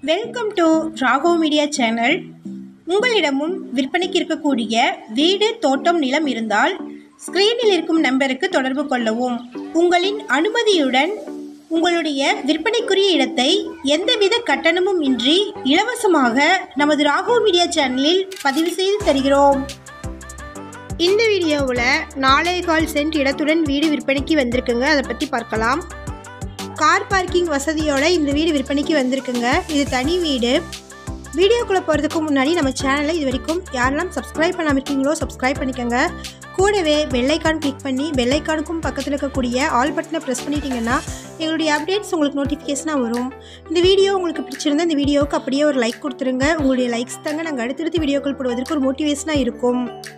welcome to ராகோ media channel உங்களிடமும் விற்பனைக்கு இருக்கக்கூடிய வீடு தோட்டம் நிலம் இருந்தால் ஸ்க்ரீனில் இருக்கும் நம்பருக்கு தொடர்பு கொள்ளவும் உங்களின் அனுமதியுடன் உங்களுடைய விற்பனைக்குரிய இடத்தை எந்தவித கட்டணமும் இன்றி இலவசமாக நமது ராகோ மீடியா சேனலில் பதிவு செய்து தருகிறோம் இந்த வீடியோவில் நாலே கால் சென்ட் இடத்துடன் வீடு விற்பனைக்கு வந்திருக்குங்க அதை பற்றி பார்க்கலாம் கார் பார்க்கிங் வசதியோட இந்த வீடு விற்பனைக்கு வந்திருக்குங்க இது தனி வீடு வீடியோக்குள்ளே போகிறதுக்கு முன்னாடி நம்ம சேனலை இது வரைக்கும் யாரெல்லாம் சப்ஸ்கிரைப் பண்ணாமல் இருக்கீங்களோ சப்ஸ்கிரைப் பண்ணிக்கோங்க கூடவே பெல்லைக்கான் கிளிக் பண்ணி பெல்லைக்கானுக்கும் பக்கத்தில் இருக்கக்கூடிய ஆல் பட்டனை ப்ரெஸ் பண்ணிட்டீங்கன்னா எங்களுடைய அப்டேட்ஸ் உங்களுக்கு நோட்டிஃபிகேஷனாக வரும் இந்த வீடியோ உங்களுக்கு பிடிச்சிருந்தா இந்த வீடியோவுக்கு அப்படியே ஒரு லைக் கொடுத்துருங்க உங்களுடைய லைக்ஸ் தாங்க நாங்கள் அடுத்தடுத்து வீடியோக்கள் போடுவதற்கு ஒரு மோட்டிவேஷனாக இருக்கும்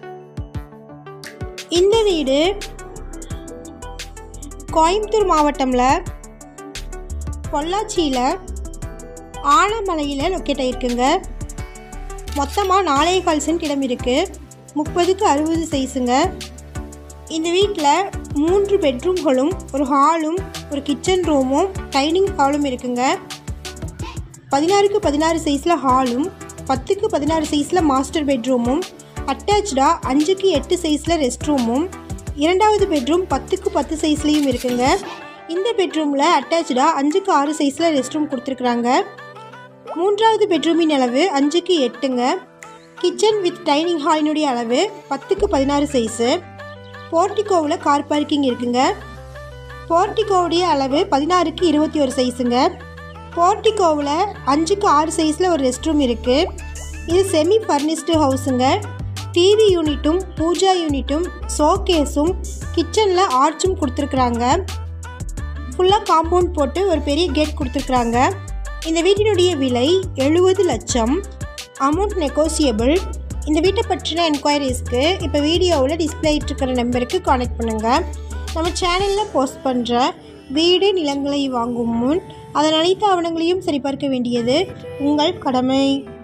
இந்த வீடு கோயம்புத்தூர் மாவட்டம்ல பொள்ளாச்சியில் ஆனமலையில் லொக்கேட் ஆகிருக்குங்க மொத்தமாக நாலே கால் சென்ட் இடம் இருக்குது முப்பதுக்கு அறுபது சைஸுங்க இந்த வீட்டில் மூன்று பெட்ரூம்களும் ஒரு ஹாலும் ஒரு கிச்சன் ரூமும் டைனிங் ஹாலும் இருக்குங்க பதினாறுக்கு பதினாறு சைஸில் ஹாலும் பத்துக்கு பதினாறு சைஸில் மாஸ்டர் பெட்ரூமும் அட்டாச்சாக அஞ்சுக்கு எட்டு சைஸில் ரெஸ்ட் ரூமும் இரண்டாவது பெட்ரூம் பத்துக்கு பத்து சைஸ்லேயும் இருக்குங்க இந்த பெட்ரூமில் அட்டாச்சாக அஞ்சுக்கு ஆறு சைஸில் ரெஸ்ட் ரூம் கொடுத்துருக்குறாங்க மூன்றாவது பெட்ரூமின் அளவு அஞ்சுக்கு எட்டுங்க கிச்சன் வித் டைனிங் ஹாலினுடைய அளவு பத்துக்கு பதினாறு சைஸு போர்ட்டிகோவில் கார் பார்க்கிங் இருக்குங்க போர்ட்டிகோவுடைய அளவு பதினாறுக்கு இருபத்தி ஒரு சைஸுங்க போர்ட்டிகோவில் அஞ்சுக்கு ஆறு சைஸில் ஒரு ரெஸ்ட் ரூம் இருக்குது இது செமி ஃபர்னிஸ்டு ஹவுஸுங்க டிவி யூனிட்டும் பூஜா யூனிட்டும் ஷோகேஸும் கிச்சனில் ஆர்ச்சும் கொடுத்துருக்குறாங்க ஃபுல்லாக காம்பவுண்ட் போட்டு ஒரு பெரிய கேட் கொடுத்துருக்குறாங்க இந்த வீட்டினுடைய விலை எழுபது லட்சம் அமௌண்ட் நெகோசியபிள் இந்த வீட்டை பற்றின என்கொயரிஸ்க்கு இப்போ வீடியோவில் டிஸ்பிளே இருக்கிற நம்பருக்கு காண்டாக்ட் பண்ணுங்கள் நம்ம சேனலில் போஸ்ட் பண்ணுற வீடு நிலங்களை வாங்கும் முன் அதன் அனைத்து ஆவணங்களையும் சரிபார்க்க வேண்டியது உங்கள் கடமை